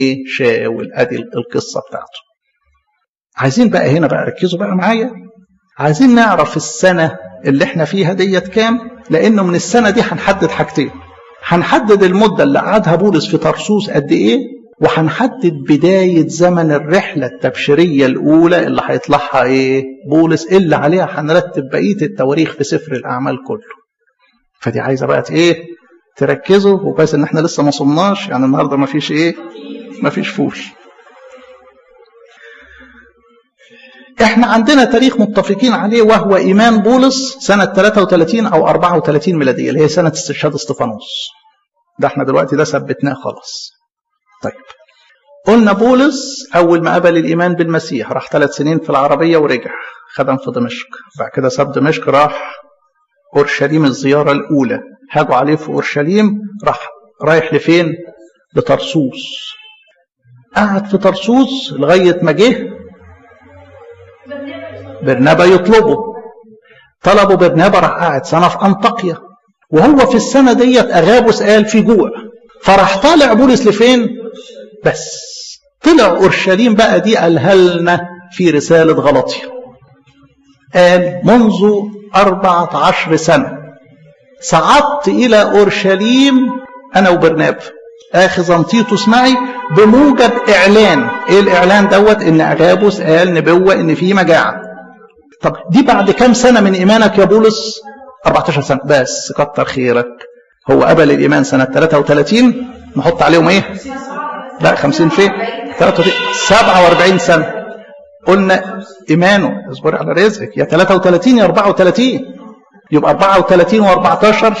ايه شاول ادي القصه بتاعته عايزين بقى هنا بقى ركزوا بقى معايا عايزين نعرف السنه اللي احنا فيها ديت كام لانه من السنه دي هنحدد حاجتين هنحدد المده اللي قعدها بولس في طرسوس قد ايه وهنحدد بدايه زمن الرحله التبشيريه الاولى اللي هيطلعها ايه بولس اللي عليها هنرتب بقيه التواريخ في سفر الاعمال كله فدي عايزه بقى ايه تركزوا وكويس ان احنا لسه ما صمناش يعني النهارده ما فيش ايه ما فيش فول احنا عندنا تاريخ متفقين عليه وهو ايمان بولس سنه 33 او 34 ميلاديه اللي هي سنه استشهاد اسطفانوس ده احنا دلوقتي ده ثبتناه خلاص طيب قلنا بولس اول ما قبل الايمان بالمسيح راح ثلاث سنين في العربيه ورجع خدم في دمشق بعد كده ساب دمشق راح اورشليم الزياره الاولى هاجوا عليه في اورشليم راح رايح لفين لطرسوس قعد في طرسوس لغايه ما جه برنابا يطلبه طلبوا برنابا راح قاعد سنه في انطاكيا وهو في السنه ديت اغابوس قال في جوع فراح طالع بولس لفين بس طلع اورشليم بقى دي قالها لنا في رساله غلطيه قال منذ أربعة عشر سنة صعدت إلى أورشليم أنا وبرناب آخذا تيتوس معي بموجب إعلان إيه الإعلان دوت إن أغابوس قال نبوة إن في مجاعة طب دي بعد كام سنة من إيمانك يا بولس 14 سنة بس كتر خيرك هو قبل الإيمان سنة 33 نحط عليهم إيه لا 50 فين 33 47 سنة قلنا إيمانه اصبر على رزقك يا 33 يا 34 يبقى 34 و14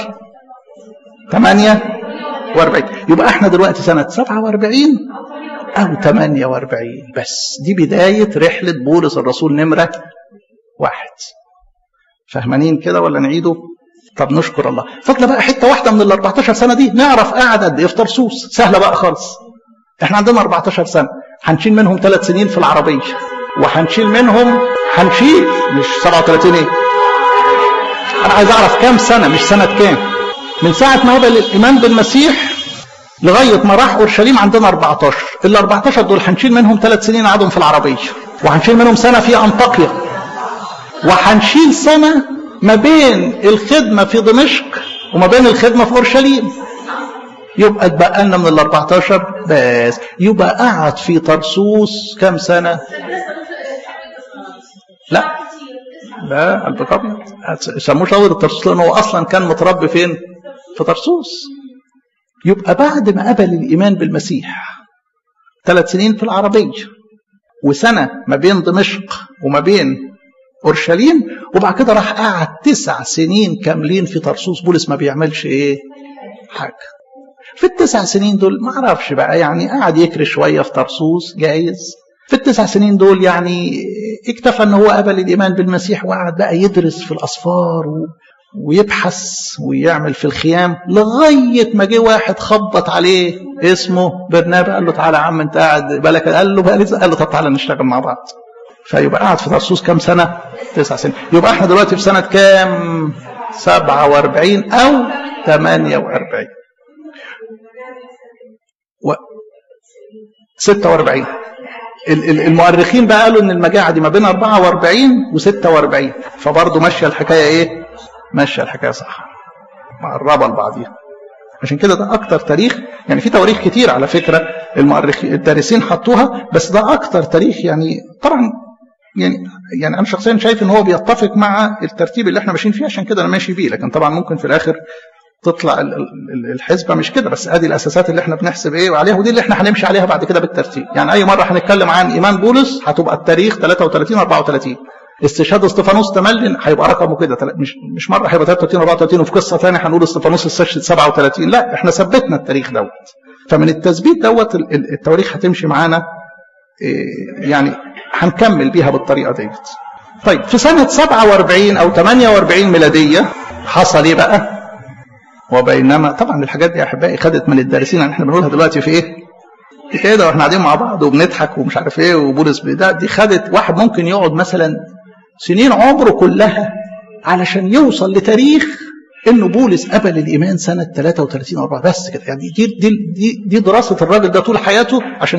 48 يبقى احنا دلوقتي سنة 47 أو 48 بس دي بداية رحلة بولس الرسول نمرة واحد فاهمانين كده ولا نعيده؟ طب نشكر الله فضل بقى حتة واحدة من ال 14 سنة دي نعرف قاعد قد إيه في طرسوس سهلة بقى خالص احنا عندنا 14 سنة هنشيل منهم ثلاث سنين في العربية وهنشيل منهم هنشيل مش 37 ايه انا عايز اعرف كام سنه مش سنه كام من ساعه ما قبل الايمان بالمسيح لغايه ما راح اورشليم عندنا 14 ال 14 دول هنشيل منهم ثلاث سنين قعدهم في العربيه وهنشيل منهم سنه في انطاكيا وهنشيل سنه ما بين الخدمه في دمشق وما بين الخدمه في اورشليم يبقى اتبقى لنا من ال 14 بس يبقى قعد في طرسوس كام سنه لا لا قلبك ابيض سموه شاور الطرسوس لانه هو اصلا كان متربي فين؟ في طرسوس يبقى بعد ما قبل الايمان بالمسيح ثلاث سنين في العربيه وسنه ما بين دمشق وما بين اورشليم وبعد كده راح قعد تسع سنين كاملين في طرسوس بولس ما بيعملش ايه؟ حاجه في التسع سنين دول ما اعرفش بقى يعني قعد يكري شويه في طرسوس جايز في التسع سنين دول يعني اكتفى ان هو قبل الايمان بالمسيح وقعد بقى يدرس في الاسفار و... ويبحث ويعمل في الخيام لغايه ما جه واحد خبط عليه اسمه برنابا قال له تعالى يا عم انت قاعد بالك قال له بقى قال له طب تعالى نشتغل مع بعض فيبقى قاعد في طرسوس كام سنه؟ تسع سنين يبقى احنا دلوقتي في سنه كام؟ 47 او 48 و 46 المؤرخين بقى قالوا ان المجاعه دي ما بين 44 و46 فبرضه ماشيه الحكايه ايه؟ ماشيه الحكايه صح مقربه لبعضيها عشان كده ده اكتر تاريخ يعني في تواريخ كتير على فكره المؤرخين الدارسين حطوها بس ده اكتر تاريخ يعني طبعا يعني يعني انا شخصيا شايف ان هو بيتفق مع الترتيب اللي احنا ماشيين فيه عشان كده انا ماشي بيه لكن طبعا ممكن في الاخر تطلع الحسبه مش كده بس ادي الاساسات اللي احنا بنحسب ايه وعليها ودي اللي احنا هنمشي عليها بعد كده بالترتيب يعني اي مره هنتكلم عن ايمان بولس هتبقى التاريخ 33 34 استشهاد استفانوس تملن هيبقى رقمه كده مش مش مره هيبقى 33 34 وفي قصه ثانيه هنقول استفانوس استشهد 37 لا احنا ثبتنا التاريخ دوت فمن التثبيت دوت التواريخ هتمشي معانا يعني هنكمل بيها بالطريقه ديت طيب في سنه 47 او 48 ميلاديه حصل ايه بقى؟ وبينما طبعا الحاجات دي يا احبائي خدت من الدارسين يعني احنا بنقولها دلوقتي في ايه؟ كده واحنا قاعدين مع بعض وبنضحك ومش عارف ايه وبولس ده دي خدت واحد ممكن يقعد مثلا سنين عمره كلها علشان يوصل لتاريخ انه بولس قبل الايمان سنه 33 او 4 بس كده يعني دي دي دي, دي دراسه الراجل ده طول حياته عشان